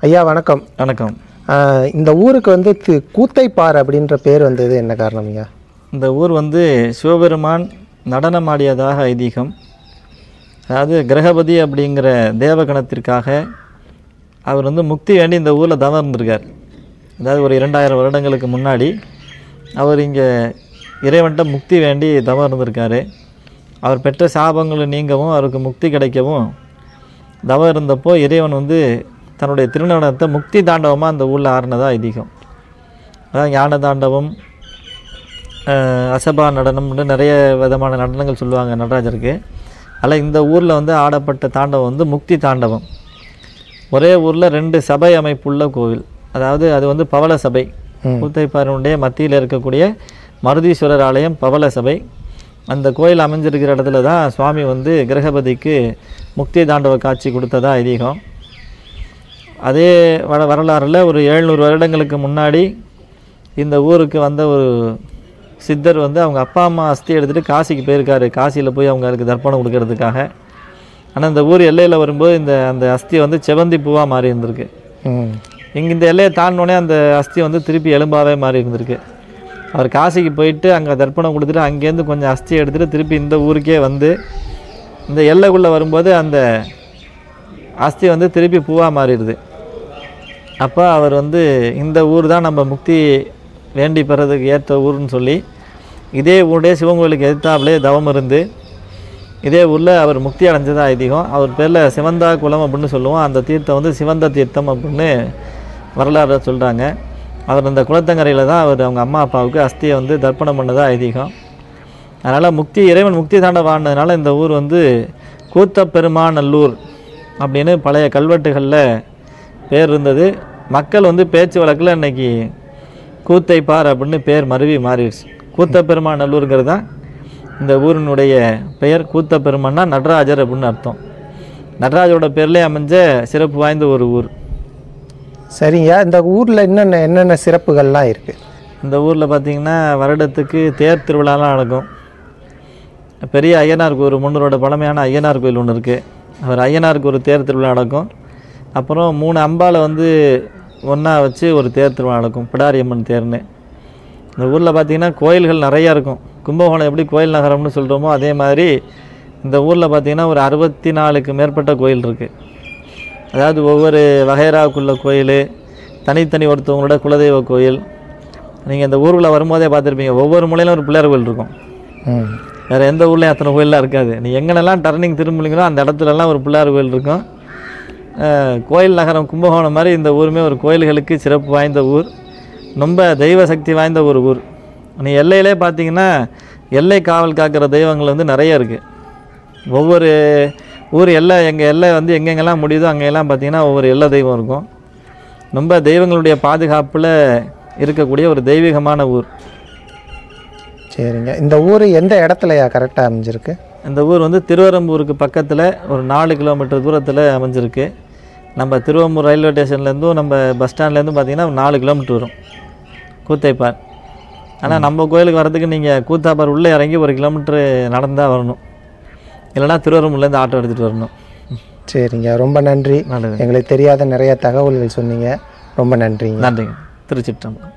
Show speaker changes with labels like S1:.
S1: ஐயா வணக்கம்
S2: வணக்கம்
S1: ஆஹ் இந்த ஊருக்கு வந்து தி- கூத்தைப்பார் அப்படின்ற பேர் வந்தது என்ன காரணம் ஐயா
S2: இந்த ஊர் வந்து சிவபெருமான் நடனமாடியதாக ஐதீகம் அதாவது கிரகபதி அப்படிங்கிற தேவகணத்திற்காக அவர் வந்து முக்தி வேண்டி இந்த ஊரில் தவம் இருந்திருக்கார் அதாவது ஒரு இரண்டாயிரம் வருடங்களுக்கு முன்னாடி அவர் இங்கே இறைவன்ட்ட முக்தி வேண்டி தவம் இருந்திருக்காரு அவர் பெற்ற சாபங்கள் நீங்கவும் அவருக்கு முக்தி கிடைக்கவும் தவம் இருந்தப்போ இறைவன் வந்து தன்னுடைய திருநடனத்தை முக்தி தாண்டவமாக அந்த ஊரில் ஆடினதா ஐதீகம் அதாவது ஞான தாண்டவம் அஹ் அசபா நடனம்னு நிறைய விதமான நடனங்கள் சொல்லுவாங்க நடராஜருக்கு அதில் இந்த ஊரில் வந்து ஆடப்பட்ட தாண்டவம் வந்து முக்தி தாண்டவம் ஒரே ஊரில் ரெண்டு சபை அமைப்புள்ள கோவில் அதாவது அது வந்து பவள சபை கூத்தைப்பாருடைய மத்தியில் இருக்கக்கூடிய மருதீஸ்வரர் ஆலயம் பவள சபை அந்த கோயில் அமைஞ்சிருக்கிற இடத்துல தான் சுவாமி வந்து கிரகபதிக்கு முக்தி தாண்டவ காட்சி கொடுத்ததா ஐதீகம் அதே வர வரலாறில் ஒரு எழுநூறு வருடங்களுக்கு முன்னாடி இந்த ஊருக்கு வந்த ஒரு சித்தர் வந்து அவங்க அப்பா அம்மா அஸ்தி எடுத்துகிட்டு காசிக்கு போயிருக்காரு காசியில் போய் அவங்களுக்கு தர்ப்பணம் கொடுக்கறதுக்காக ஆனால் இந்த ஊர் எல்லையில் வரும்போது இந்த அந்த அஸ்தி வந்து செவந்தி பூவாக மாறி இருந்திருக்கு
S1: ம்
S2: இங்கே இந்த எல்லையை தாண்டினோடனே அந்த அஸ்தி வந்து திருப்பி எலும்பாவே மாறி இருந்திருக்கு அவர் காசிக்கு போயிட்டு அங்கே தர்ப்பணம் கொடுத்துட்டு அங்கேருந்து கொஞ்சம் அஸ்தி எடுத்துகிட்டு திருப்பி இந்த ஊருக்கே வந்து இந்த எல்லைக்குள்ளே வரும்போது அந்த அஸ்தி வந்து திருப்பி பூவாக மாறிடுது அப்போ அவர் வந்து இந்த ஊர் தான் நம்ம முக்தி வேண்டி பெறதுக்கு ஏற்ற ஊர்னு சொல்லி இதே ஊருடைய சிவன் கோயிலுக்கு எதிர்த்தாப்புலே தவம் இருந்து இதே ஊரில் அவர் முக்தி அடைஞ்சதா ஐதீகம் அவர் பேரில் சிவந்தா குளம் அப்படின்னு சொல்லுவோம் அந்த தீர்த்தம் வந்து சிவந்த தீர்த்தம் அப்படின்னு வரலாறு சொல்கிறாங்க அவர் அந்த குளத்தங்கரையில் தான் அவர் அவங்க அம்மா அப்பாவுக்கு அஸ்தியை வந்து தர்ப்பணம் பண்ணதா ஐதீகம் அதனால் முக்தி இறைவன் முக்தி தாண்ட வாழ்ந்ததுனால இந்த ஊர் வந்து கூத்தப்பெருமாநல்லூர் அப்படின்னு பழைய கல்வெட்டுகளில் பேர் இருந்தது மக்கள் வந்து பேச்சு வழக்கில் இன்னைக்கு கூத்தைப்பார் அப்படின்னு பேர் மருவி மாறிடுச்சு கூத்தப்பெருமாநல்லூருங்கிறது தான் இந்த ஊரினுடைய பெயர் கூத்தப்பெருமான்னா நடராஜர் அப்படின்னு அர்த்தம் நடராஜரோட பேர்லேயே அமைஞ்ச சிறப்பு வாய்ந்த ஒரு ஊர்
S1: சரிங்க இந்த ஊரில் என்னென்ன என்னென்ன சிறப்புகள்லாம் இருக்குது
S2: இந்த ஊரில் பார்த்திங்கன்னா வருடத்துக்கு தேர் திருவிழாலாம் நடக்கும் பெரிய ஐயனாருக்கு ஒரு முன்னூரோட பழமையான ஐயனார் கோயில் ஒன்று இருக்குது அவர் ஐயனாருக்கு ஒரு தேர் திருவிழா நடக்கும் அப்புறம் மூணு அம்பாலை வந்து ஒன்றா வச்சு ஒரு தேர் திருவிழா நடக்கும் பிடாரியம்மன் தேர்னு இந்த ஊரில் பார்த்திங்கன்னா கோயில்கள் நிறையா இருக்கும் கும்பகோணம் எப்படி கோயில் நகரம்னு சொல்கிறோமோ அதே மாதிரி இந்த ஊரில் பார்த்திங்கன்னா ஒரு அறுபத்தி நாலுக்கு மேற்பட்ட கோயில் இருக்குது அதாவது ஒவ்வொரு வகைராவுக்குள்ள கோயில் தனித்தனி ஒருத்தவங்களோட குலதெய்வ கோயில் நீங்கள் இந்த ஊருக்குள்ள வரும்போதே பார்த்துருப்பீங்க ஒவ்வொரு மூலையிலும் ஒரு பிள்ளையார் கோயில் இருக்கும்
S1: ம்
S2: வேறு எந்த ஊர்லேயும் அத்தனை கோயிலெலாம் இருக்காது நீ எங்கனெல்லாம் டர்னிங் திரும்புறீங்களோ அந்த இடத்துலலாம் ஒரு பிள்ளையார் கோயில் இருக்கும் அஹ், கோயில் நகரம் கும்பகோணம் மாதிரி இந்த ஊருமே ஒரு கோயில்களுக்கு சிறப்பு வாய்ந்த ஊர் ரொம்ப தெய்வ சக்தி வாய்ந்த ஒரு ஊர் நீ எல்லையிலே பார்த்தீங்கன்னா எல்லை காவல் காக்கிற தெய்வங்கள் வந்து நிறைய இருக்குது ஒவ்வொரு ஊர் எல்லை எங்கள் எல்லை வந்து எங்கெங்கெல்லாம் முடியுதோ அங்கெல்லாம் பார்த்தீங்கன்னா ஒவ்வொரு எல்லை தெய்வம் இருக்கும் ரொம்ப தெய்வங்களுடைய பாதுகாப்பில் இருக்கக்கூடிய ஒரு தெய்வீகமான ஊர்
S1: சரிங்க இந்த ஊர் எந்த இடத்துலயா கரெக்டாக அமைஞ்சிருக்கு
S2: இந்த ஊர் வந்து திருவரம்பூருக்கு பக்கத்தில் ஒரு நாலு கிலோமீட்டர் தூரத்தில் அமைஞ்சிருக்கு நம்ம திருவம்பூர் ரயில்வே ஸ்டேஷன்லேருந்தும் நம்ம பஸ் ஸ்டாண்ட்லேருந்தும் பார்த்தீங்கன்னா ஒரு நாலு கிலோமீட்டர் வரும் கூத்தைப்பார் ஆனால் நம்ம கோயிலுக்கு வரதுக்கு நீங்கள் கூத்தாப்பார் உள்ளே இறங்கி ஒரு கிலோமீட்டர் நடந்தால் வரணும் இல்லைன்னா திருவரம்பூர்லேருந்து ஆட்டோ எடுத்துகிட்டு வரணும்
S1: சரிங்க ரொம்ப நன்றி
S2: நல்லது
S1: எங்களுக்கு தெரியாத நிறைய தகவல்கள் சொன்னீங்க ரொம்ப நன்றிங்க
S2: நன்றிங்க திருச்சிற்றம்பலம்